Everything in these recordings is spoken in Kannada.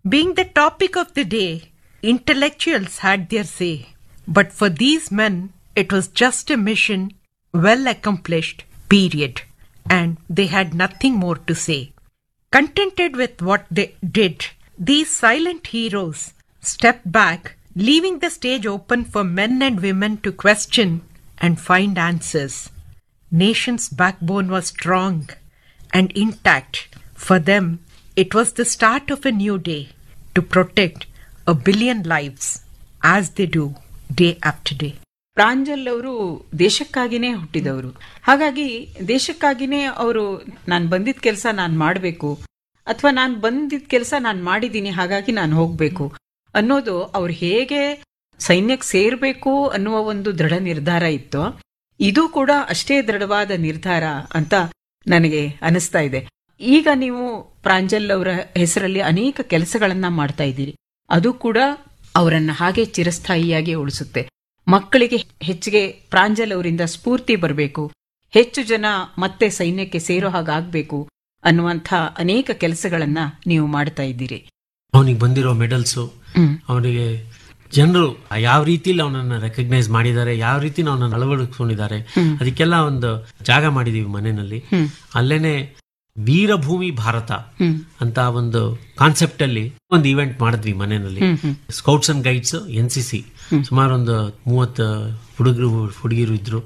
Being the topic of the day, intellectuals had their say. But for these men, it was just a mission well accomplished, period. And they had nothing more to say. Contented with what they did, these silent heroes stepped back, leaving the stage open for men and women to question and find answers. Nation's backbone was strong and intact. For them, it was the start of a new day to protect a billion lives as they do day after day. Pranjal ಅವರು ದೇಶಕ್ಕಾಗಿನೇ ಹುಟ್ಟಿದವರು ಹಾಗಾಗಿ ದೇಶಕ್ಕಾಗಿನೇ ಅವರು ನಾನು ಬಂದಿದ್ದ ಕೆಲಸ ನಾನು ಮಾಡಬೇಕು ಅಥವಾ ನಾನು ಬಂದಿದ್ದ ಕೆಲಸ ನಾನು ಮಾಡಿದ್ದೀನಿ ಹಾಗಾಗಿ ನಾನು ಹೋಗ್ಬೇಕು ಅನ್ನೋದು ಅವ್ರು ಹೇಗೆ ಸೈನ್ಯಕ್ಕೆ ಸೇರ್ಬೇಕು ಅನ್ನುವ ಒಂದು ದೃಢ ನಿರ್ಧಾರ ಇತ್ತು ಇದು ಕೂಡ ಅಷ್ಟೇ ದೃಢವಾದ ನಿರ್ಧಾರ ಅಂತ ನನಗೆ ಅನಿಸ್ತಾ ಇದೆ ಈಗ ನೀವು ಪ್ರಾಂಜಲ್ ಅವರ ಹೆಸರಲ್ಲಿ ಅನೇಕ ಕೆಲಸಗಳನ್ನ ಮಾಡ್ತಾ ಇದ್ದೀರಿ ಅದು ಕೂಡ ಅವರನ್ನ ಹಾಗೆ ಚಿರಸ್ಥಾಯಿಯಾಗಿ ಉಳಿಸುತ್ತೆ ಮಕ್ಕಳಿಗೆ ಹೆಚ್ಚಿಗೆ ಪ್ರಾಂಜಲ್ ಅವರಿಂದ ಸ್ಫೂರ್ತಿ ಬರಬೇಕು ಹೆಚ್ಚು ಜನ ಮತ್ತೆ ಸೈನ್ಯಕ್ಕೆ ಸೇರೋ ಹಾಗಾಗ್ಬೇಕು ಅನ್ನುವಂಥ ಅನೇಕ ಕೆಲಸಗಳನ್ನ ನೀವು ಮಾಡ್ತಾ ಇದ್ದೀರಿ ಅವನಿಗೆ ಬಂದಿರೋ ಮೆಡಲ್ಸು ಅವನಿಗೆ ಜನರು ಯಾವ ರೀತಿಲಿ ಅವನನ್ನ ರೆಕಗ್ನೈಸ್ ಮಾಡಿದ್ದಾರೆ ಯಾವ ರೀತಿ ಅವನನ್ನ ಅಳವಡಿಸ್ಕೊಂಡಿದ್ದಾರೆ ಅದಕ್ಕೆಲ್ಲ ಒಂದು ಜಾಗ ಮಾಡಿದೀವಿ ಮನೆಯಲ್ಲಿ ಅಲ್ಲೇನೆ ವೀರಭೂಮಿ ಭಾರತ ಅಂತ ಒಂದು ಕಾನ್ಸೆಪ್ಟ್ ಅಲ್ಲಿ ಒಂದು ಇವೆಂಟ್ ಮಾಡಿದ್ವಿ ಮನೆಯಲ್ಲಿ scouts and guides N C C ಸುಮಾರು ಒಂದು ಮೂವತ್ತು ಹುಡುಗರು ಹುಡುಗಿರು ಇದ್ರು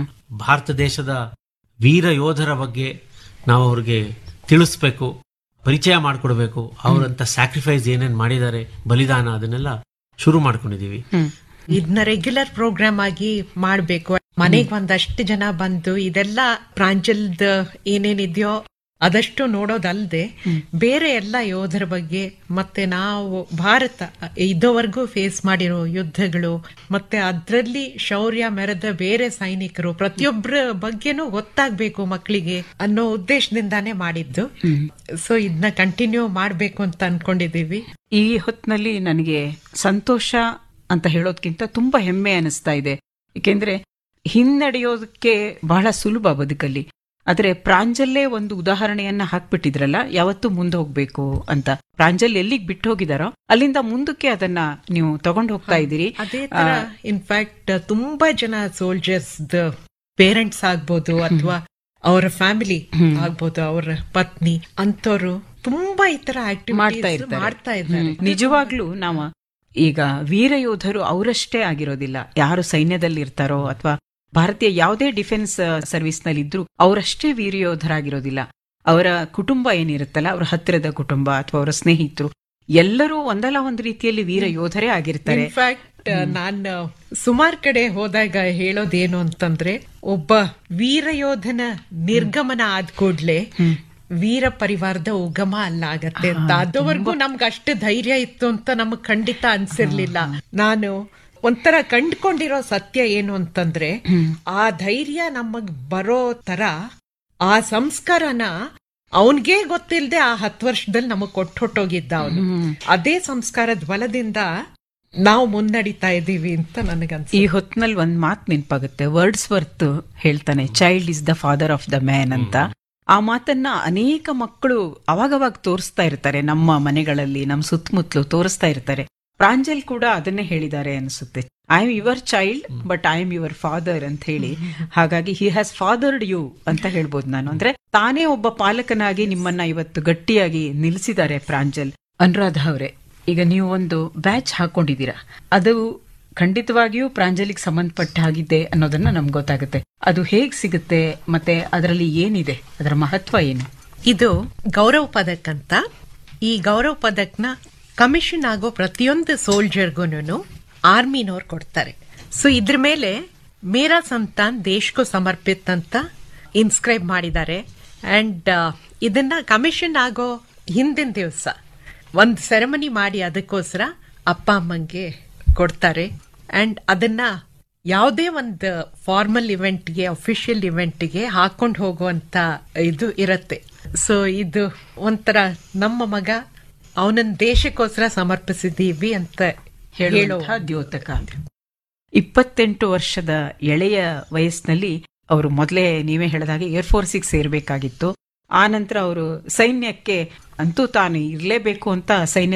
ಭಾರತ ದೇಶದ ವೀರ ಯೋಧರ ಬಗ್ಗೆ ನಾವು ಅವ್ರಿಗೆ ತಿಳಿಸ್ಬೇಕು ಪರಿಚಯ ಮಾಡ್ಕೊಡ್ಬೇಕು ಅವರಂತ ಸ್ಯಾಕ್ರಿಫೈಸ್ ಏನೇನ್ ಮಾಡಿದ್ದಾರೆ ಬಲಿದಾನ ಅದನ್ನೆಲ್ಲ ಶುರು ಮಾಡ್ಕೊಂಡಿದೀವಿ ಇದನ್ನ ರೆಗ್ಯುಲರ್ ಪ್ರೋಗ್ರಾಮ್ ಆಗಿ ಮಾಡ್ಬೇಕು ಮನೆಗ್ ಒಂದಷ್ಟು ಜನ ಬಂದು ಇದೆಲ್ಲ ಪ್ರಾಂಜಲ್ದ ಏನೇನಿದೆಯೋ ಅದಷ್ಟು ನೋಡೋದಲ್ದೆ ಬೇರೆ ಎಲ್ಲ ಯೋಧರ ಬಗ್ಗೆ ಮತ್ತೆ ನಾವು ಭಾರತ ಇದುವರೆಗೂ ಫೇಸ್ ಮಾಡಿರೋ ಯುದ್ಧಗಳು ಮತ್ತೆ ಅದರಲ್ಲಿ ಶೌರ್ಯ ಮೆರೆದ ಬೇರೆ ಸೈನಿಕರು ಪ್ರತಿಯೊಬ್ಬರ ಬಗ್ಗೆನೂ ಗೊತ್ತಾಗ್ಬೇಕು ಮಕ್ಕಳಿಗೆ ಅನ್ನೋ ಉದ್ದೇಶದಿಂದಾನೇ ಮಾಡಿದ್ದು ಸೊ ಇದನ್ನ ಕಂಟಿನ್ಯೂ ಮಾಡ್ಬೇಕು ಅಂತ ಅನ್ಕೊಂಡಿದೀವಿ ಈ ಹೊತ್ತಿನಲ್ಲಿ ನನಗೆ ಸಂತೋಷ ಅಂತ ಹೇಳೋದ್ಕಿಂತ ತುಂಬಾ ಹೆಮ್ಮೆ ಅನಿಸ್ತಾ ಇದೆ ಏಕೆಂದ್ರೆ ಹಿನ್ನಡೆಯೋದಕ್ಕೆ ಬಹಳ ಸುಲಭ ಬದುಕಲ್ಲಿ ಆದ್ರೆ ಪ್ರಾಂಜಲ್ಲೇ ಒಂದು ಉದಾಹರಣೆಯನ್ನ ಹಾಕ್ಬಿಟ್ಟಿದ್ರಲ್ಲ ಯಾವತ್ತೂ ಮುಂದೆ ಹೋಗ್ಬೇಕು ಅಂತ ಪ್ರಾಂಜಲ್ ಎಲ್ಲಿಗ್ ಬಿಟ್ಟು ಹೋಗಿದಾರೋ ಅಲ್ಲಿಂದ ಮುಂದಕ್ಕೆ ಅದನ್ನ ನೀವು ತಗೊಂಡು ಹೋಗ್ತಾ ಇದ್ದೀರಿ ಅದೇ ತರ ಇನ್ಫ್ಯಾಕ್ಟ್ ತುಂಬಾ ಜನ ಸೋಲ್ಜರ್ಸ್ ಪೇರೆಂಟ್ಸ್ ಆಗ್ಬೋದು ಅಥವಾ ಅವರ ಫ್ಯಾಮಿಲಿ ಆಗ್ಬೋದು ಅವರ ಪತ್ನಿ ಅಂತವ್ರು ತುಂಬಾ ಈ ತರ ಮಾಡ್ತಾ ಆಕ್ಟಿವಿಟೀಸ್ ಇರ್ತಾರೆ ಮಾಡ್ತಾ ಇದ್ದಾರೆ ಹ್ಮ್. ನಿಜವಾಗ್ಲೂ ನಾವು ಈಗ ವೀರ ಯೋಧರು ಅವರಷ್ಟೇ ಆಗಿರೋದಿಲ್ಲ ಯಾರು ಸೈನ್ಯದಲ್ಲಿ ಇರ್ತಾರೋ ಅಥವಾ ಭಾರತೀಯ ಯಾವುದೇ ಡಿಫೆನ್ಸ್ ಸರ್ವಿಸ್ ನಲ್ಲಿ ಇದ್ರು ಅವರಷ್ಟೇ ವೀರ ಯೋಧರಾಗಿರೋದಿಲ್ಲ ಅವರ ಕುಟುಂಬ ಏನಿರುತ್ತಲ್ಲ ಅವರ ಹತ್ತಿರದ ಕುಟುಂಬ ಅಥವಾ ಅವರ ಸ್ನೇಹಿತರು ಎಲ್ಲರೂ ಒಂದಲ್ಲ ಒಂದು ರೀತಿಯಲ್ಲಿ ವೀರ ಯೋಧರೇ ಆಗಿರ್ತಾರೆ ಇನ್ಫ್ಯಾಕ್ಟ್ ನಾನು ಸುಮಾರು ಕಡೆ ಹೋದಾಗ ಹೇಳೋದೇನು ಅಂತಂದ್ರೆ ಒಬ್ಬ ವೀರ ಯೋಧನ ನಿರ್ಗಮನ ಆದ ಕೂಡ್ಲೆ ವೀರ ಪರಿವಾರದ ಉಗಮ ಅಲ್ಲ ಆಗತ್ತೆ ಅಂತ ಅದುವರೆಗೂ ನಮ್ಗೆ ಅಷ್ಟು ಧೈರ್ಯ ಇತ್ತು ಅಂತ ನಮಗ್ ಖಂಡಿತ ಅನ್ಸಿರ್ಲಿಲ್ಲ ನಾನು ಒಂಥರ ಕಂಡ್ಕೊಂಡಿರೋ ಸತ್ಯ ಏನು ಅಂತಂದ್ರೆ ಆ ಧೈರ್ಯ ನಮಗ್ ಬರೋ ತರ ಆ ಸಂಸ್ಕಾರನ ಅವನ್ಗೆ ಗೊತ್ತಿಲ್ಲದೆ ಆ ಹತ್ತು ವರ್ಷದಲ್ಲಿ ನಮಗ್ ಕೊಟ್ಟು ಹೊಟ್ಟೋಗಿದ್ದ ಅವನು ಅದೇ ಸಂಸ್ಕಾರದ ಬಲದಿಂದ ನಾವು ಮುನ್ನಡಿತಾ ಇದ್ದೀವಿ ಅಂತ ನನಗನ್ಸ ಈ ಹೊತ್ನಲ್ಲಿ ಒಂದ್ ಮಾತ್ ನೆನ್ಪಾಗುತ್ತೆ ವರ್ಡ್ಸ್ ವರ್ತ್ ಹೇಳ್ತಾನೆ child is the father of the man ಅಂತ ಆ ಮಾತನ್ನ ಅನೇಕ ಮಕ್ಕಳು ಅವಾಗವಾಗ ತೋರಿಸ್ತಾ ಇರ್ತಾರೆ ನಮ್ಮ ಮನೆಗಳಲ್ಲಿ ನಮ್ಮ ಸುತ್ತಮುತ್ತಲು ತೋರಿಸ್ತಾ ಇರ್ತಾರೆ ಪ್ರಾಂಜಲ್ ಕೂಡ ಅದನ್ನೇ ಹೇಳಿದ್ದಾರೆ ಅನಿಸುತ್ತೆ I am your child but I am your father ಅಂತ ಹೇಳಿ ಹಾಗಾಗಿ ಹಿ ಹ್ಯಾಸ್ ಫಾದರ್ಡ್ ಯು ಅಂತ ಹೇಳ್ಬೋದು ನಾನು ಅಂದ್ರೆ ತಾನೇ ಒಬ್ಬ ಪಾಲಕನಾಗಿ ನಿಮ್ಮನ್ನ ಇವತ್ತು ಗಟ್ಟಿಯಾಗಿ ನಿಲ್ಲಿಸಿದ್ದಾರೆ ಪ್ರಾಂಜಲ್ ಅನುರಾಧ ಅವರೇ ಈಗ ನೀವು ಒಂದು ಬ್ಯಾಚ್ ಹಾಕೊಂಡಿದ್ದೀರಾ ಅದು ಖಂಡಿತವಾಗಿಯೂ ಪ್ರಾಂಜಲಿಗೆ ಸಂಬಂಧಪಟ್ಟ ಹಾಗಿದೆ ಅನ್ನೋದನ್ನ ನಮ್ಗೆ ಗೊತ್ತಾಗುತ್ತೆ ಅದು ಹೇಗ್ ಸಿಗುತ್ತೆ ಮತ್ತೆ ಅದರಲ್ಲಿ ಏನಿದೆ ಅದರ ಮಹತ್ವ ಏನು ಇದು ಗೌರವ ಪದಕ್ ಅಂತ ಈ ಗೌರವ ಪದಕ್ನ ಕಮಿಷನ್ ಆಗೋ ಪ್ರತಿಯೊಂದು ಸೋಲ್ಜರ್ಗೂನು ಆರ್ಮಿನವ್ರು ಕೊಡ್ತಾರೆ ಸೊ ಇದ್ರ ಮೇಲೆ ಮೇರಾ ಸಂತಾನ್ ದೇಶಕ್ಕೂ ಸಮರ್ಪಿತ್ ಅಂತ ಇನ್ಸ್ಕ್ರೈಬ್ ಮಾಡಿದ್ದಾರೆ ಅಂಡ್ ಇದನ್ನ ಕಮಿಷನ್ ಆಗೋ ಹಿಂದಿನ ದಿವಸ ಒಂದು ಸೆರೆಮನಿ ಮಾಡಿ ಅದಕ್ಕೋಸ್ಕರ ಅಪ್ಪ ಅಮ್ಮಂಗೆ ಕೊಡ್ತಾರೆ ಅಂಡ್ ಅದನ್ನ ಯಾವುದೇ ಒಂದು ಫಾರ್ಮಲ್ ಇವೆಂಟ್ಗೆ ಅಫಿಷಿಯಲ್ ಇವೆಂಟ್ಗೆ ಹಾಕೊಂಡು ಹೋಗುವಂತ ಇದು ಇರತ್ತೆ ಸೊ ಇದು ಒಂಥರ ನಮ್ಮ ಮಗ ಅವನನ್ನ ದೇಶಕ್ಕೋಸ್ಕರ ಸಮರ್ಪಿಸಿದೀವಿ ಅಂತ ಹೇಳೋ ಹೇಳುವಂತಹ ದ್ಯೋತಕ ಇಪ್ಪತ್ತೆಂಟು ವರ್ಷದ ಎಳೆಯ ವಯಸ್ಸಿನಲ್ಲಿ ಅವರು ಮೊದಲೇ ನೀವೇ ಹೇಳಿದಾಗೆ ಏರ್ಫೋರ್ಸಿಗೆ ಸೇರ್ಬೇಕಾಗಿತ್ತು ಆ ನಂತರ ಅವರು ಸೈನ್ಯಕ್ಕೆ ಅಂತೂ ತಾನು ಇರಲೇಬೇಕು ಅಂತ ಸೈನ್ಯ